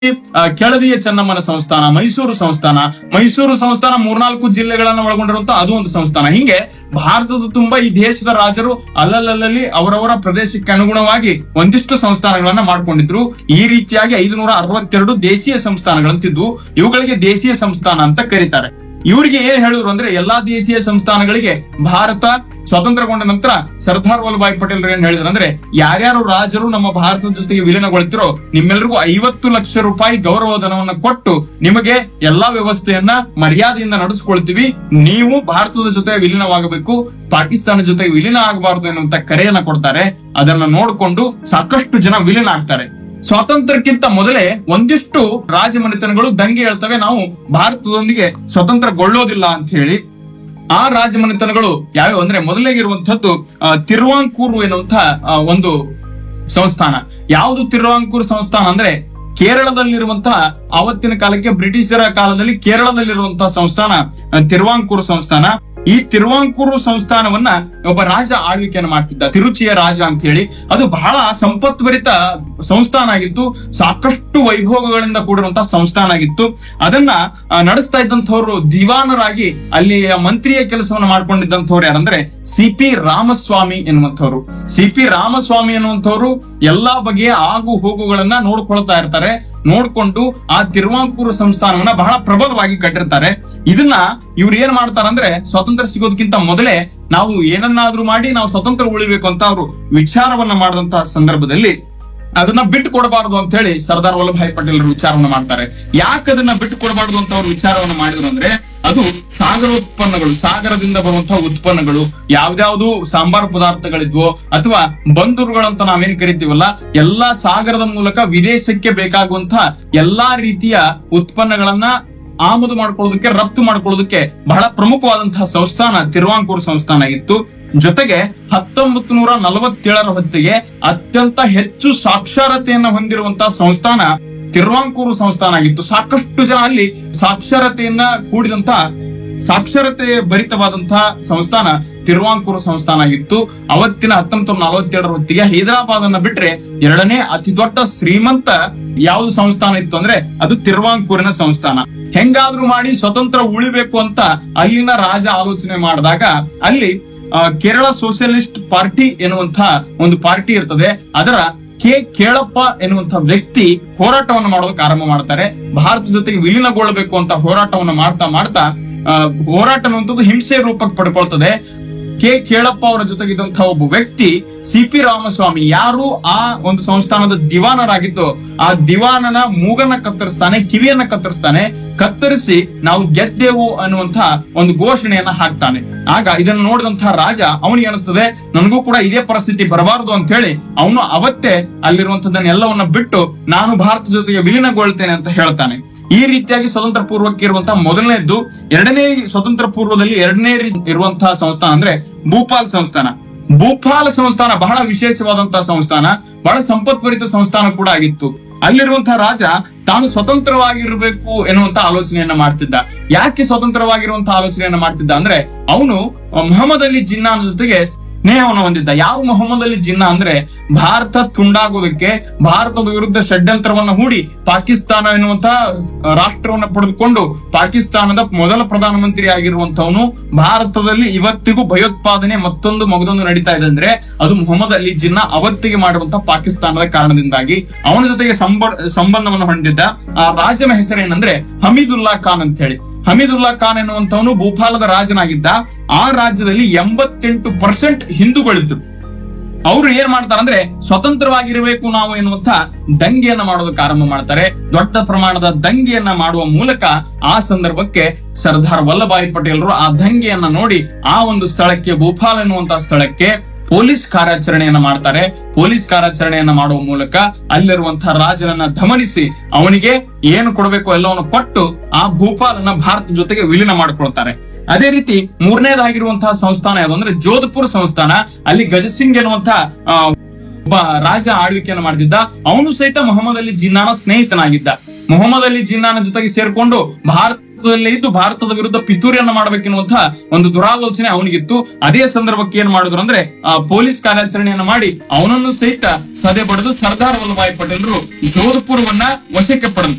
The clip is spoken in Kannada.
ಆ, ಕೆಳದಿಯ ಚೆನ್ನಮ್ಮನ ಸಂಸ್ಥಾನ ಮೈಸೂರು ಸಂಸ್ಥಾನ ಮೈಸೂರು ಸಂಸ್ಥಾನ ಮೂರ್ನಾಲ್ಕು ಜಿಲ್ಲೆಗಳನ್ನ ಒಳಗೊಂಡಿರುವಂತ ಅದು ಒಂದು ಸಂಸ್ಥಾನ ಹಿಂಗೆ ಭಾರತದ ತುಂಬಾ ಈ ದೇಶದ ರಾಜರು ಅಲ್ಲಲ್ಲಲ್ಲಿ ಅವರವರ ಪ್ರದೇಶಕ್ಕೆ ಅನುಗುಣವಾಗಿ ಒಂದಿಷ್ಟು ಸಂಸ್ಥಾನಗಳನ್ನ ಮಾಡ್ಕೊಂಡಿದ್ರು ಈ ರೀತಿಯಾಗಿ ಐದುನೂರ ಅರವತ್ತೆರಡು ದೇಶೀಯ ಸಂಸ್ಥಾನಗಳಂತಿದ್ವು ಇವುಗಳಿಗೆ ದೇಶೀಯ ಸಂಸ್ಥಾನ ಅಂತ ಕರೀತಾರೆ ಇವರಿಗೆ ಏನ್ ಹೇಳಿದ್ರು ಅಂದ್ರೆ ಎಲ್ಲಾ ದೇಶೀಯ ಸಂಸ್ಥಾನಗಳಿಗೆ ಭಾರತ ಸ್ವತಂತ್ರಗೊಂಡ ನಂತರ ಸರ್ದಾರ್ ವಲ್ಲಭಾಯ್ ಪಟೇಲ್ ಏನ್ ಹೇಳಿದ್ರು ಅಂದ್ರೆ ಯಾರ್ಯಾರು ರಾಜರು ನಮ್ಮ ಭಾರತದ ಜೊತೆಗೆ ವಿಲೀನಗೊಳ್ತಿರೋ ನಿಮ್ಮೆಲ್ಲರಿಗೂ ಐವತ್ತು ಲಕ್ಷ ರೂಪಾಯಿ ಗೌರವಧನವನ್ನ ಕೊಟ್ಟು ನಿಮಗೆ ಎಲ್ಲಾ ವ್ಯವಸ್ಥೆಯನ್ನ ಮರ್ಯಾದೆಯಿಂದ ನಡೆಸ್ಕೊಳ್ತೀವಿ ನೀವು ಭಾರತದ ಜೊತೆ ವಿಲೀನವಾಗಬೇಕು ಪಾಕಿಸ್ತಾನ ಜೊತೆಗೆ ವಿಲೀನ ಆಗಬಾರದು ಎನ್ನುವಂತ ಕರೆಯನ್ನ ಕೊಡ್ತಾರೆ ಅದನ್ನ ನೋಡಿಕೊಂಡು ಸಾಕಷ್ಟು ಜನ ವಿಲೀನ ಆಗ್ತಾರೆ ಸ್ವಾತಂತ್ರ್ಯಕ್ಕಿಂತ ಮೊದಲೇ ಒಂದಿಷ್ಟು ರಾಜಮನೆತನಗಳು ದಂಗೆ ಹೇಳ್ತವೆ ನಾವು ಭಾರತದೊಂದಿಗೆ ಸ್ವತಂತ್ರಗೊಳ್ಳೋದಿಲ್ಲ ಅಂತ ಹೇಳಿ ಆ ರಾಜಮನೆತನಗಳು ಯಾವ್ಯಾವ ಅಂದ್ರೆ ಮೊದಲಿಗಿರುವಂತದ್ದು ತಿರುವಾಂಕೂರು ಎನ್ನುವಂತ ಆ, ಒಂದು ಸಂಸ್ಥಾನ ಯಾವುದು ತಿರುವಾಂಕೂರು ಸಂಸ್ಥಾನ ಅಂದ್ರೆ ಕೇರಳದಲ್ಲಿರುವಂತಹ ಆವತ್ತಿನ ಕಾಲಕ್ಕೆ ಬ್ರಿಟಿಷರ ಕಾಲದಲ್ಲಿ ಕೇರಳದಲ್ಲಿರುವಂತಹ ಸಂಸ್ಥಾನ ಆ, ತಿರುವಾಂಕೂರು ಸಂಸ್ಥಾನ ಈ ತಿರುವಾಂಕೂರು ಸಂಸ್ಥಾನವನ್ನ ಒಬ್ಬ ರಾಜ ಆಳ್ವಿಕೆಯನ್ನು ಮಾಡ್ತಿದ್ದ ತಿರುಚಿಯ ರಾಜ ಅಂತ ಹೇಳಿ ಅದು ಬಹಳ ಸಂಪತ್ಭರಿತ ಸಂಸ್ಥಾನ ಆಗಿತ್ತು ಸಾಕಷ್ಟು ವೈಭೋಗಗಳಿಂದ ಕೂಡಿರುವಂತಹ ಸಂಸ್ಥಾನ ಆಗಿತ್ತು ಅದನ್ನ ಆ, ನಡೆಸ್ತಾ ಇದ್ದಂಥವ್ರು ದಿವಾನರಾಗಿ ಅಲ್ಲಿಯ ಮಂತ್ರಿಯ ಕೆಲಸವನ್ನ ಮಾಡ್ಕೊಂಡಿದ್ದಂಥವ್ರು ಯಾರಂದ್ರೆ ಸಿ ಪಿ ರಾಮಸ್ವಾಮಿ ಎನ್ನುವಂಥವ್ರು ಸಿ ಪಿ ರಾಮಸ್ವಾಮಿ ಎನ್ನುವಂಥವ್ರು ಎಲ್ಲಾ ಬಗೆಯ ಆಗು ಹೋಗುಗಳನ್ನ ನೋಡ್ಕೊಳ್ತಾ ಇರ್ತಾರೆ ನೋಡ್ಕೊಂಡು ಆ ತಿರುವಾಂಕೂರು ಸಂಸ್ಥಾನವನ್ನ ಬಹಳ ಪ್ರಬಲವಾಗಿ ಕಟ್ಟಿರ್ತಾರೆ ಇದನ್ನ ಇವ್ರು ಏನ್ ಮಾಡ್ತಾರಂದ್ರೆ ಸ್ವಾತಂತ್ರ್ಯ ಸಿಗೋದಕ್ಕಿಂತ ಮೊದಲೇ ನಾವು ಏನನ್ನಾದ್ರೂ ಮಾಡಿ ನಾವು ಸ್ವತಂತ್ರ ಉಳಿಬೇಕು ಅಂತ ಅವರು ವಿಚಾರವನ್ನ ಮಾಡಿದಂತಹ ಸಂದರ್ಭದಲ್ಲಿ ಅದನ್ನ ಬಿಟ್ಟು ಕೊಡಬಾರದು ಅಂತ ಹೇಳಿ ಸರ್ದಾರ್ ವಲ್ಲಭಾಯ್ ಪಟೇಲ್ ವಿಚಾರವನ್ನ ಮಾಡ್ತಾರೆ ಯಾಕೆ ಅದನ್ನ ಬಿಟ್ಟು ಕೊಡಬಾರದು ಅಂತ ಅವ್ರು ವಿಚಾರವನ್ನ ಮಾಡಿದ್ರು ಅಂದ್ರೆ ಅದು ಸಾಗರೋತ್ಪನ್ನಗಳು ಸಾಗರದಿಂದ ಬರುವಂತಹ ಉತ್ಪನ್ನಗಳು ಯಾವ್ದಾವ್ದು ಸಾಂಬಾರ್ ಪದಾರ್ಥಗಳಿದ್ವೋ ಅಥವಾ ಬಂದರುಗಳಂತ ನಾವೇನ್ ಕರಿತೀವಲ್ಲ ಎಲ್ಲಾ ಸಾಗರದ ಮೂಲಕ ವಿದೇಶಕ್ಕೆ ಬೇಕಾಗುವಂತಹ ಎಲ್ಲಾ ರೀತಿಯ ಉತ್ಪನ್ನಗಳನ್ನ ಆಮದು ಮಾಡ್ಕೊಳ್ಳೋದಕ್ಕೆ ರಫ್ತು ಮಾಡ್ಕೊಳ್ಳೋದಕ್ಕೆ ಬಹಳ ಪ್ರಮುಖವಾದಂತಹ ಸಂಸ್ಥಾನ ತಿರುವಾಂಕೂರು ಸಂಸ್ಥಾನ ಆಗಿತ್ತು ಜೊತೆಗೆ ಹತ್ತೊಂಬತ್ತು ನೂರ ನಲವತ್ತೇಳರ ಹೊತ್ತಿಗೆ ಅತ್ಯಂತ ಹೆಚ್ಚು ಸಾಕ್ಷರತೆಯನ್ನ ಹೊಂದಿರುವಂತಹ ಸಂಸ್ಥಾನ ತಿರುವಾಂಕೂರು ಸಂಸ್ಥಾನ ಆಗಿತ್ತು ಸಾಕಷ್ಟು ಜನ ಅಲ್ಲಿ ಸಾಕ್ಷರತೆಯನ್ನ ಕೂಡಿದಂತ ಸಾಕ್ಷರತೆ ಭರಿತವಾದಂತಹ ಸಂಸ್ಥಾನ ತಿರುವಾಂಕೂರು ಸಂಸ್ಥಾನ ಆಗಿತ್ತು ಅವತ್ತಿನ ಹತ್ತೊಂಬತ್ತು ನಲವತ್ತೆರಡರ ಹೊತ್ತಿಗೆ ಹೈದರಾಬಾದ್ ಅನ್ನ ಬಿಟ್ರೆ ಎರಡನೇ ಅತಿ ದೊಡ್ಡ ಶ್ರೀಮಂತ ಯಾವ್ದು ಸಂಸ್ಥಾನ ಇತ್ತು ಅಂದ್ರೆ ಅದು ತಿರುವಾಂಕೂರಿನ ಸಂಸ್ಥಾನ ಹೆಂಗಾದ್ರೂ ಮಾಡಿ ಸ್ವತಂತ್ರ ಉಳಿಬೇಕು ಅಂತ ಅಲ್ಲಿನ ರಾಜ ಆಲೋಚನೆ ಮಾಡಿದಾಗ ಅಲ್ಲಿ ಆ, ಕೇರಳ ಸೋಷಿಯಲಿಸ್ಟ್ ಪಾರ್ಟಿ ಎನ್ನುವಂತಹ ಒಂದು ಪಾರ್ಟಿ ಇರ್ತದೆ ಅದರ ಕೆ ಕೇಳಪ್ಪ ಎನ್ನುವಂತ ವ್ಯಕ್ತಿ ಹೋರಾಟವನ್ನು ಮಾಡೋದಕ್ಕೆ ಆರಂಭ ಮಾಡ್ತಾರೆ ಭಾರತ ಜೊತೆಗೆ ವಿಲೀನಗೊಳ್ಳಬೇಕು ಅಂತ ಹೋರಾಟವನ್ನು ಮಾಡ್ತಾ ಮಾಡ್ತಾ ಆ, ಹೋರಾಟ ಅನ್ನುವಂಥದ್ದು ಹಿಂಸೆ ರೂಪಕ್ಕೆ ಪಡ್ಕೊಳ್ತದೆ ಕೆ ಕೇಳಪ್ಪ ಅವರ ಜೊತೆಗಿದ್ದಂತಹ ಒಬ್ಬ ವ್ಯಕ್ತಿ ಸಿ ಪಿ ರಾಮಸ್ವಾಮಿ ಯಾರು ಆ ಒಂದು ಸಂಸ್ಥಾನದ ದಿವಾನರಾಗಿದ್ದು ಆ ದಿವಾನನ ಮೂಗನ್ನ ಕತ್ತರಿಸ್ತಾನೆ ಕಿವಿಯನ್ನ ಕತ್ತರಿಸ್ತಾನೆ ಕತ್ತರಿಸಿ ನಾವು ಗೆದ್ದೆವು ಅನ್ನುವಂತ ಒಂದು ಘೋಷಣೆಯನ್ನ ಹಾಕ್ತಾನೆ ಆಗ ಇದನ್ನು ನೋಡಿದಂತಹ ರಾಜ ಅವನಿಗೆ ಅನಿಸ್ತದೆ ನನಗೂ ಕೂಡ ಇದೇ ಪರಿಸ್ಥಿತಿ ಬರಬಾರದು ಅಂತ ಹೇಳಿ ಅವನು ಅವತ್ತೇ ಅಲ್ಲಿರುವಂತದ್ದನ್ನ ಎಲ್ಲವನ್ನ ಬಿಟ್ಟು ನಾನು ಭಾರತ ಜೊತೆಗೆ ವಿಲೀನಗೊಳ್ತೇನೆ ಅಂತ ಹೇಳ್ತಾನೆ ಈ ರೀತಿಯಾಗಿ ಸ್ವತಂತ್ರ ಪೂರ್ವಕ್ಕೆ ಇರುವಂತಹ ಮೊದಲನೇದ್ದು ಎರಡನೇ ಸ್ವತಂತ್ರ ಪೂರ್ವದಲ್ಲಿ ಎರಡನೇ ರೀ- ಇರುವಂತಹ ಸಂಸ್ಥಾನ ಅಂದ್ರೆ ಭೂಪಾಲ್ ಸಂಸ್ಥಾನ ಭೂಪಾಲ್ ಸಂಸ್ಥಾನ ಬಹಳ ವಿಶೇಷವಾದಂತಹ ಸಂಸ್ಥಾನ ಬಹಳ ಸಂಪತ್ಭರಿತ ಸಂಸ್ಥಾನ ಕೂಡ ಆಗಿತ್ತು ಅಲ್ಲಿರುವಂತಹ ರಾಜ ತಾನು ಸ್ವತಂತ್ರವಾಗಿರ್ಬೇಕು ಎನ್ನುವಂತ ಆಲೋಚನೆಯನ್ನ ಮಾಡ್ತಿದ್ದ ಯಾಕೆ ಸ್ವತಂತ್ರವಾಗಿರುವಂತಹ ಆಲೋಚನೆಯನ್ನ ಮಾಡ್ತಿದ್ದ ಅಂದ್ರೆ ಅವನು ಮೊಹಮ್ಮದ್ ಅಲಿ ಜಿನ್ನಾನ ಜೊತೆಗೆ ಸ್ನೇಹವನ್ನು ಹೊಂದಿದ್ದ ಯಾವ ಮೊಹಮ್ಮದ್ ಅಲಿ ಜಿನ್ನಾ ಅಂದ್ರೆ ಭಾರತ ತುಂಡಾಗೋದಕ್ಕೆ ಭಾರತದ ವಿರುದ್ಧ ಷಡ್ಯಂತ್ರವನ್ನ ಹೂಡಿ ಪಾಕಿಸ್ತಾನ ಎನ್ನುವಂತಹ ರಾಷ್ಟ್ರವನ್ನ ಪಡೆದುಕೊಂಡು ಪಾಕಿಸ್ತಾನದ ಮೊದಲ ಪ್ರಧಾನಮಂತ್ರಿ ಆಗಿರುವಂತವನು ಭಾರತದಲ್ಲಿ ಇವತ್ತಿಗೂ ಭಯೋತ್ಪಾದನೆ ಮತ್ತೊಂದು ಮಗದೊಂದು ನಡೀತಾ ಇದೆ ಅಂದ್ರೆ ಅದು ಮೊಹಮ್ಮದ್ ಅಲಿ ಜಿನ್ನಾ ಅವತ್ತಿಗೆ ಮಾಡಿರುವಂತಹ ಪಾಕಿಸ್ತಾನದ ಕಾರಣದಿಂದಾಗಿ ಅವನ ಜೊತೆಗೆ ಸಂಬ ಸಂಬಂಧವನ್ನು ಹೊಂದಿದ್ದ ಆ ರಾಜನ ಹೆಸರೇನಂದ್ರೆ ಹಮೀದುಲ್ಲಾ ಖಾನ್ ಅಂತ ಹೇಳಿ ಹಮೀದುಲ್ಲಾ ಖಾನ್ ಎನ್ನುವಂತವನು ಭೂಪಾಲದ ರಾಜನಾಗಿದ್ದ ಆ ರಾಜ್ಯದಲ್ಲಿ ಎಂಬತ್ತೆಂಟು ಪರ್ಸೆಂಟ್ ಹಿಂದೂಗಳಿದ್ರು ಅವರು ಏನ್ ಮಾಡ್ತಾರಂದ್ರೆ ಸ್ವತಂತ್ರವಾಗಿರಬೇಕು ನಾವು ಎನ್ನುವಂತ ದಂಗೆಯನ್ನ ಮಾಡೋದಕ್ಕೆ ಆರಂಭ ಮಾಡ್ತಾರೆ ದೊಡ್ಡ ಪ್ರಮಾಣದ ದಂಗೆಯನ್ನ ಮಾಡುವ ಮೂಲಕ ಆ ಸಂದರ್ಭಕ್ಕೆ ಸರ್ದಾರ್ ವಲ್ಲಭಾಯ್ ಪಟೇಲರು ಆ ದಂಗೆಯನ್ನ ನೋಡಿ ಆ ಒಂದು ಸ್ಥಳಕ್ಕೆ ಭೂಪಾಲ್ ಎನ್ನುವಂತಹ ಸ್ಥಳಕ್ಕೆ ಪೊಲೀಸ್ ಕಾರ್ಯಾಚರಣೆಯನ್ನ ಮಾಡ್ತಾರೆ ಪೊಲೀಸ್ ಕಾರ್ಯಾಚರಣೆಯನ್ನ ಮಾಡುವ ಮೂಲಕ ಅಲ್ಲಿರುವಂತಹ ರಾಜನನ್ನ ದಮನಿಸಿ ಅವನಿಗೆ ಏನು ಕೊಡಬೇಕು ಎಲ್ಲವನ್ನು ಕೊಟ್ಟು ಆ ಭೂಪಾಲನ್ನ ಭಾರತ ಜೊತೆಗೆ ವಿಲೀನ ಮಾಡ್ಕೊಳ್ತಾರೆ ಅದೇ ರೀತಿ ಮೂರನೇದಾಗಿರುವಂತಹ ಸಂಸ್ಥಾನ ಯಾವುದು ಅಂದ್ರೆ ಜೋಧ್ಪುರ್ ಸಂಸ್ಥಾನ ಅಲ್ಲಿ ಗಜಸಿಂಗ್ ಎನ್ನುವಂತಹ ಆ, ಒಬ್ಬ ರಾಜ ಆಳ್ವಿಕೆಯನ್ನು ಮಾಡ್ತಿದ್ದ ಅವನು ಸಹಿತ ಮೊಹಮ್ಮದ್ ಅಲಿ ಜಿನ್ನಾನ ಸ್ನೇಹಿತನಾಗಿದ್ದ ಮೊಹಮ್ಮದ್ ಅಲಿ ಜಿನ್ನಾನ ಜೊತೆಗೆ ಸೇರ್ಕೊಂಡು ಭಾರತ ಭಾರತದಲ್ಲೇ ಇದ್ದು ಭಾರತದ ವಿರುದ್ಧ ಪಿತೂರಿಯನ್ನ ಮಾಡಬೇಕೆನ್ನುವಂತಹ ಒಂದು ದುರಾಲೋಚನೆ ಅವನಿಗಿತ್ತು ಅದೇ ಸಂದರ್ಭಕ್ಕೆ ಏನ್ ಮಾಡಿದ್ರು ಅಂದ್ರೆ ಆ ಪೊಲೀಸ್ ಕಾರ್ಯಾಚರಣೆಯನ್ನ ಮಾಡಿ ಅವನನ್ನು ಸಹಿತ ಸದೆ ಬಡಿದು ಸರ್ದಾರ್ ವಲ್ಲಭಾಯ್ ಪಟೇಲರು ಜೋಧ್ಪುರವನ್ನ ವಶಕ್ಕೆ ಪಡೆದು